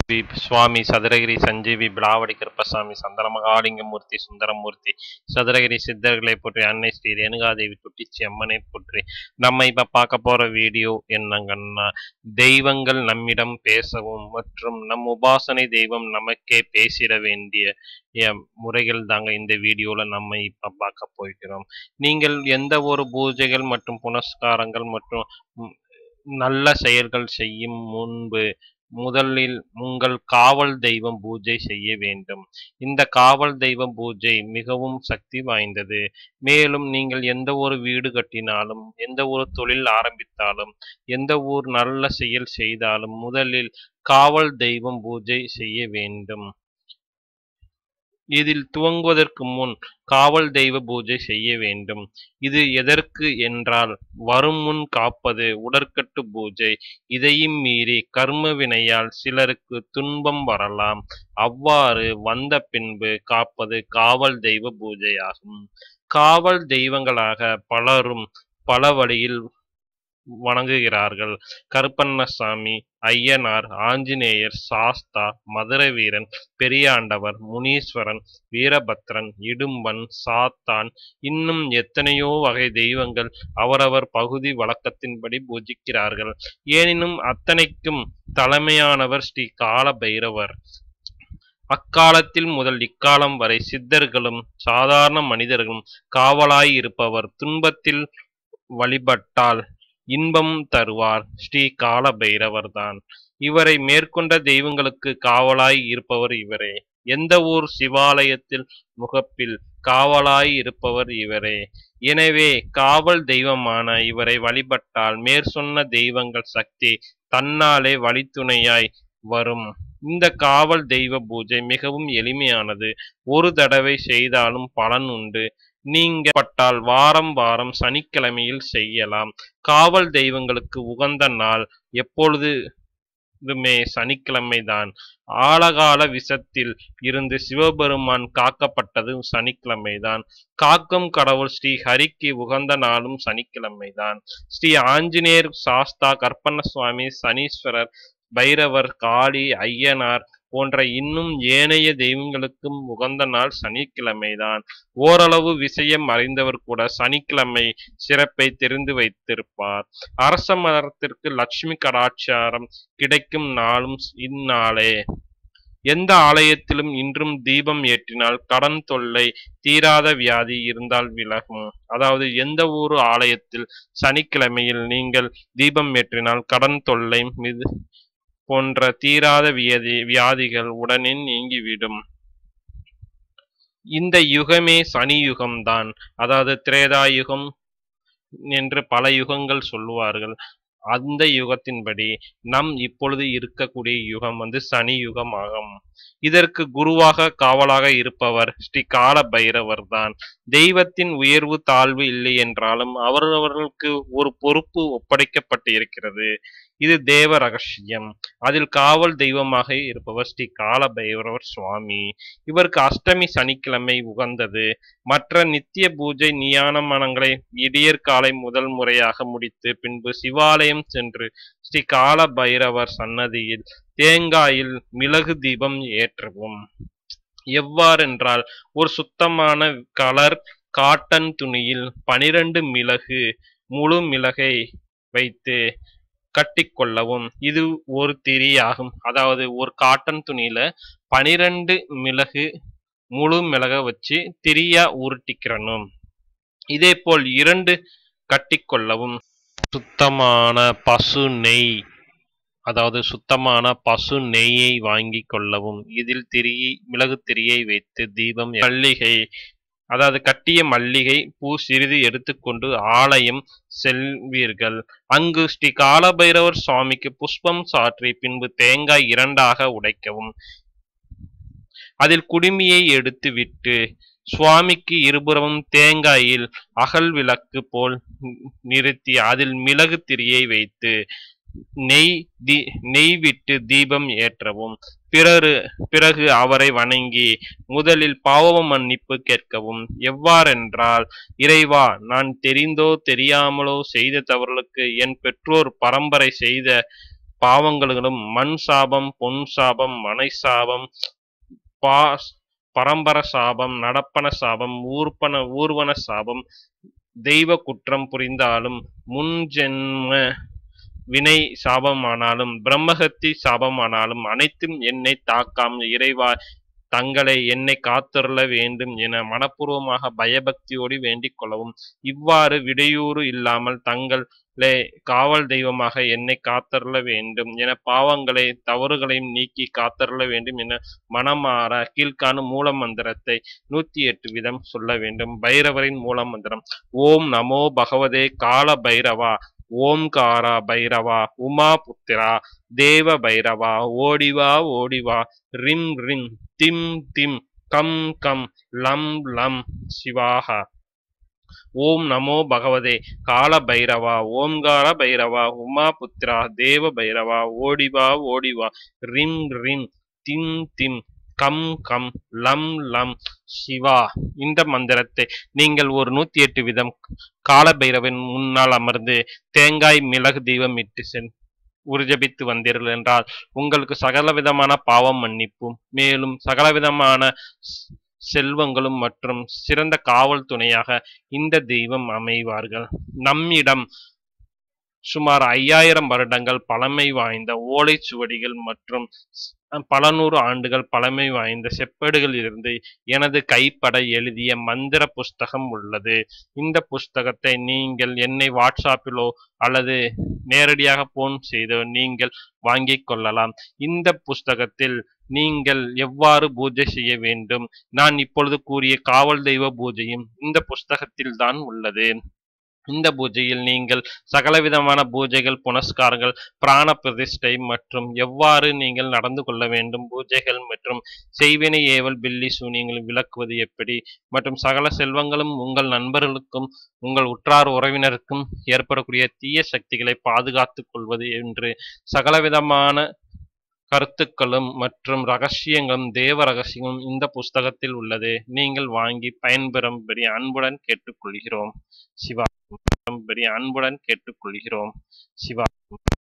we சுவாமி சதுரகிரி சஞ்சீவி பிளாவடி கருப்பசாமி சந்தனமகாலிங்கமூர்த்தி சுந்தரமூர்த்தி சதுரகிரி சித்தர்களை போற்றி அன்னை ஸ்ரீ ரேணுகாதேவி குட்டிச்சி அம்மனை போற்றி நம்ம இப்ப பார்க்க போற வீடியோ என்னங்கன்னா தெய்வங்கள் நம்மிடம் பேசவும் மற்றும் நம் உபாசனை தெய்வம் நமக்கே பேசிட வேண்டிய எ- முறைகள் தாங்க இந்த வீடியோல நம்ம இப்ப பார்க்க போகிறோம் நீங்கள் எந்த ஒரு பூஜைகள் மற்றும் புனஸ்காரங்கள் மற்றும் ம், நல்ல செயல்கள் செய்யும் முன்பு முதலில் உங்கள் காவல் தெய்வம் பூஜை செய்ய வேண்டும் இந்த காவல் தெய்வம் பூஜை மிகவும் சக்தி வாய்ந்தது மேலும் நீங்கள் எந்த ஒரு வீடு கட்டினாலும் எந்த ஒரு தொழில் ஆரம்பித்தாலும் எந்த ஒரு நல்ல செயல் செய்தாலும் முதலில் காவல் தெய்வம் பூஜை செய்ய வேண்டும் இதில் துவங்குவதற்கு முன் காவல் தெய்வ பூஜை செய்ய வேண்டும் இது எதற்கு என்றால் வரும் முன் காப்பது உடற்கட்டு பூஜை இதையும் மீறி கர்ம வினையால் சிலருக்கு துன்பம் வரலாம் அவ்வாறு வந்த பின்பு காப்பது காவல் தெய்வ பூஜையாகும் காவல் தெய்வங்களாக பலரும் பல வழியில் வணங்குகிறார்கள் கருப்பண்ணசாமி ஐயனார் ஆஞ்சநேயர் சாஸ்தா மதுரை வீரன் பெரியாண்டவர் முனீஸ்வரன் வீரபத்ரன் இடும்பன் சாத்தான் இன்னும் எத்தனையோ வகை தெய்வங்கள் அவரவர் பகுதி வழக்கத்தின்படி பூஜிக்கிறார்கள் எனினும் அத்தனைக்கும் தலைமையானவர் ஸ்ரீ கால பைரவர் அக்காலத்தில் முதல் இக்காலம் வரை சித்தர்களும் சாதாரண மனிதர்களும் காவலாய் இருப்பவர் துன்பத்தில் வழிபட்டால் இன்பம் தருவார் ஸ்ரீ கால பைரவர்தான் இவரை மேற்கொண்ட தெய்வங்களுக்கு காவலாய் இருப்பவர் இவரே எந்த ஊர் சிவாலயத்தில் முகப்பில் காவலாய் இருப்பவர் இவரே எனவே காவல் தெய்வமான இவரை வழிபட்டால் மேற்சொன்ன தெய்வங்கள் சக்தி தன்னாலே வழித்துணையாய் வரும் இந்த காவல் தெய்வ பூஜை மிகவும் எளிமையானது ஒரு தடவை செய்தாலும் பலன் உண்டு நீங்க பட்டால் வாரம் வாரம் சனிக்கிழமையில் செய்யலாம் காவல் தெய்வங்களுக்கு உகந்த நாள் எப்பொழுதுமே சனிக்கிழமை தான் ஆழகால விஷத்தில் இருந்து சிவபெருமான் காக்கப்பட்டது சனிக்கிழமைதான் காக்கும் கடவுள் ஸ்ரீ ஹரிக்கு உகந்த நாளும் சனிக்கிழமைதான் ஸ்ரீ ஆஞ்சநேயர் சாஸ்தா கற்பண்ணசுவாமி சனீஸ்வரர் பைரவர் காளி ஐயனார் போன்ற இன்னும் ஏனைய தெய்வங்களுக்கும் உகந்த நாள் சனிக்கிழமைதான் ஓரளவு விஷயம் அறிந்தவர் கூட சனிக்கிழமை சிறப்பை தெரிந்து வைத்திருப்பார் அரச மரத்திற்கு லட்சுமி கடாட்சாரம் கிடைக்கும் நாளும் இந்நாளே எந்த ஆலயத்திலும் இன்றும் தீபம் ஏற்றினால் கடன் தொல்லை தீராத வியாதி இருந்தால் விலகும் அதாவது எந்த ஒரு ஆலயத்தில் சனிக்கிழமையில் நீங்கள் தீபம் ஏற்றினால் கடன் தொல்லை மிது போன்ற தீராத வியாதி வியாதிகள் உடனே நீங்கிவிடும் இந்த யுகமே சனி யுகம்தான் அதாவது திரேதா யுகம் என்று பல யுகங்கள் சொல்லுவார்கள் அந்த யுகத்தின்படி நம் இப்பொழுது இருக்கக்கூடிய யுகம் வந்து சனி யுகம் ஆகும் இதற்கு குருவாக காவலாக இருப்பவர் ஸ்ரீ கால பைரவர் தான் தெய்வத்தின் உயர்வு தாழ்வு இல்லை என்றாலும் அவரவர்களுக்கு ஒரு பொறுப்பு ஒப்படைக்கப்பட்டு இருக்கிறது இது தேவ ரகசியம் அதில் காவல் தெய்வமாக இருப்பவர் ஸ்ரீ கால பைரவர் சுவாமி இவருக்கு அஷ்டமி சனிக்கிழமை உகந்தது மற்ற நித்திய பூஜை நியானமனங்களை விடியற் காலை முதல் முறையாக முடித்து பின்பு சிவாலயம் சென்று ஸ்ரீ கால பைரவர் சன்னதியில் தேங்காயில் மிளகு தீபம் ஏற்றவும் எவ்வாறென்றால் ஒரு சுத்தமான கலர் காட்டன் துணியில் பனிரெண்டு மிளகு முழு மிளகை வைத்து கட்டிக்கொள்ளவும் இது ஒரு திரி ஆகும் அதாவது ஒரு காட்டன் துணியில பனிரெண்டு மிளகு முழு மிளக வச்சு திரியா உருட்டிக்கிறணும் இதே போல் இரண்டு கட்டிக்கொள்ளவும் சுத்தமான பசு நெய் அதாவது சுத்தமான பசு நெய்யை வாங்கி கொள்ளவும் இதில் திரி மிளகு திரியை வைத்து தீபம் ஏ- மல்லிகை அதாவது கட்டிய மல்லிகை பூ சிறிது எடுத்துக்கொண்டு ஆலயம் செல்வீர்கள் அங்கு ஸ்ரீ காலபைரவர் சுவாமிக்கு புஷ்பம் சாற்றி பின்பு தேங்காய் இரண்டாக உடைக்கவும் அதில் குடுமியை எடுத்து விட்டு சுவாமிக்கு இருபுறமும் தேங்காயில் அகல் விளக்கு போல் நிறுத்தி அதில் மிளகு திரியை வைத்து நெய் தி நெய் விட்டு தீபம் ஏற்றவும் பிறகு பிறகு அவரை வணங்கி முதலில் பாவ மன்னிப்பு கேட்கவும் எவ்வாறென்றால் இறைவா நான் தெரிந்தோ தெரியாமலோ செய்த தவறுகளுக்கு என் பெற்றோர் பரம்பரை செய்த பாவங்களும் மண் சாபம் பொன் சாபம் மனை சாபம் பா பரம்பர சாபம் நடப்பன சாபம் ஊர்ப்பன ஊர்வன சாபம் தெய்வ குற்றம் புரிந்தாலும் முன் ஜென்ம வினை சாபமானாலும் பிரம்மஹத்தி சாபமானாலும் அனைத்தும் என்னை தாக்காமல் இறைவா தங்களை என்னை காத்தருள வேண்டும் என மனப்பூர்வமாக பயபக்தியோடு வேண்டிக் கொள்ளவும் இவ்வாறு விடையூறு இல்லாமல் தங்களே காவல் தெய்வமாக என்னை காத்தருள வேண்டும் என பாவங்களை தவறுகளையும் நீக்கி காத்தருள வேண்டும் என மனமாற கீழ்காணும் மூல மந்திரத்தை நூத்தி எட்டு விதம் சொல்ல வேண்டும் பைரவரின் மூல மந்திரம் ஓம் நமோ பகவதே கால பைரவா ஓம்காரா பைரவா உமா புத்திரா தேவ பைரவா ஓடிவா ஓடிவா ரிம் ரிம் திம் திம் கம் கம் லம் லம் சிவாஹா ஓம் நமோ பகவதே கால பைரவா ஓம்கார பைரவா உமா புத்திரா தேவ பைரவா ஓடிவா ஓடிவா ரிம் ரிம் திம் திம் கம் கம் லம் லம் சிவா இந்த மந்திரத்தை நீங்கள் ஒரு நூத்தி எட்டு விதம் காலபைரவன் முன்னால் அமர்ந்து தேங்காய் மிளகு தீபம் இட்டு சென் உருஜபித்து வந்தீர்கள் என்றால் உங்களுக்கு சகலவிதமான பாவம் மன்னிப்பும் மேலும் சகலவிதமான ஸ்- செல்வங்களும் மற்றும் சிறந்த காவல் துணையாக இந்த தெய்வம் அமைவார்கள் நம்மிடம் சுமார் ஐயாயிரம் வருடங்கள் பழமை வாய்ந்த ஓலைச்சுவடிகள் மற்றும் ஸ்- பல நூறு ஆண்டுகள் பழமை வாய்ந்த செப்பேடுகளில் இருந்து எனது கைப்பட எழுதிய மந்திர புஸ்தகம் உள்ளது இந்த புஸ்தகத்தை நீங்கள் என்னை வாட்ஸ்அப்பிலோ அல்லது நேரடியாக போன் செய்தோ நீங்கள் வாங்கிக் கொள்ளலாம் இந்த புஸ்தகத்தில் நீங்கள் எவ்வாறு பூஜை செய்ய வேண்டும் நான் இப்பொழுது கூறிய காவல் தெய்வ பூஜையும் இந்த புஸ்தகத்தில் தான் உள்ளது இந்த பூஜையில் நீங்கள் சகலவிதமான பூஜைகள் புனஸ்காரங்கள் பிராண பிரதிஷ்டை மற்றும் எவ்வாறு நீங்கள் நடந்து கொள்ள வேண்டும் பூஜைகள் மற்றும் செய்வினை ஏவல் பில்லி சூனியங்களை விளக்குவது எப்படி மற்றும் சகல செல்வங்களும் உங்கள் நண்பர்களுக்கும் உங்கள் உற்றார் உறவினருக்கும் ஏற்படக்கூடிய தீய சக்திகளை பாதுகாத்துக் கொள்வது என்று சகலவிதமான கருத்துக்களும் மற்றும் ரகசியங்களும் தேவ ரகசியங்களும் இந்த புஸ்தகத்தில் உள்ளது நீங்கள் வாங்கி பயன்பெறும்படி அன்புடன் கேட்டுக்கொள்கிறோம் சிவா பெரிய அன்புடன் கேட்டுக்கொள்கிறோம் சிவா